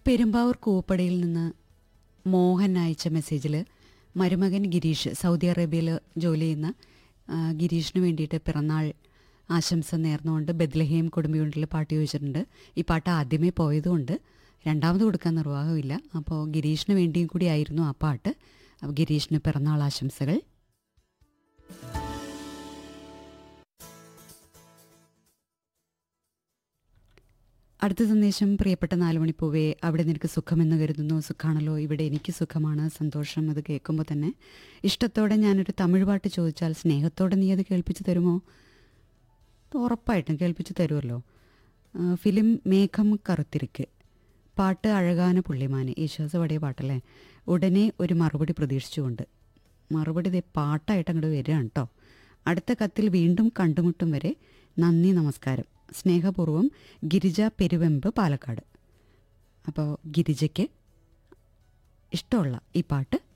പെരുമ്പാവൂർ കൂപ്പടിയിൽ നിന്ന് മോഹൻ അയച്ച മെസ്സേജിൽ മരുമകൻ ഗിരീഷ് സൗദി അറേബ്യയിൽ ജോലി ചെയ്യുന്ന ആ, ഗിരീഷിന് വേണ്ടിയിട്ട് പിറന്നാൾ ആശംസ നേർന്നുകൊണ്ട് ബദ്ലഹേം കുടുംബയൂണിറ്റിൽ പാട്ട് ചോദിച്ചിട്ടുണ്ട് ഈ പാട്ട് ആദ്യമേ പോയതുകൊണ്ട് രണ്ടാമത് കൊടുക്കാൻ നിർവാഹമില്ല അപ്പോൾ ഗിരീഷിന് വേണ്ടിയും കൂടി ആയിരുന്നു ആ പാട്ട് അപ്പോൾ ഗിരീഷിന് പിറന്നാൾ ആശംസകൾ അടുത്ത സന്ദേശം പ്രിയപ്പെട്ട നാലുമണിപ്പൂവേ അവിടെ നിനക്ക് സുഖമെന്ന് കരുതുന്നു സുഖാണല്ലോ ഇവിടെ എനിക്ക് സുഖമാണ് സന്തോഷം അത് കേൾക്കുമ്പോൾ തന്നെ ഇഷ്ടത്തോടെ ഞാനൊരു തമിഴ് പാട്ട് ചോദിച്ചാൽ സ്നേഹത്തോടെ നീ അത് കേൾപ്പിച്ച് തരുമോ ഉറപ്പായിട്ടും കേൾപ്പിച്ച് തരുമല്ലോ ആ, ഫിലിം മേഘം കറുത്തിരിക്ക് പാട്ട് അഴകാന പുള്ളിമാന് യേശുദാസ് പാടിയ പാട്ടല്ലേ ഉടനെ ഒരു മറുപടി പ്രതീക്ഷിച്ചുകൊണ്ട് മറുപടി ദേ പാട്ടായിട്ട് അങ്ങോട്ട് വരികയാണ് കേട്ടോ അടുത്ത കത്തിൽ വീണ്ടും കണ്ടുമുട്ടും വരെ നന്ദി നമസ്കാരം സ്നേഹപൂർവ്വം ഗിരിജ പെരുവെമ്പ് പാലക്കാട് അപ്പോൾ ഗിരിജയ്ക്ക് ഇഷ്ടമുള്ള ഈ പാട്ട്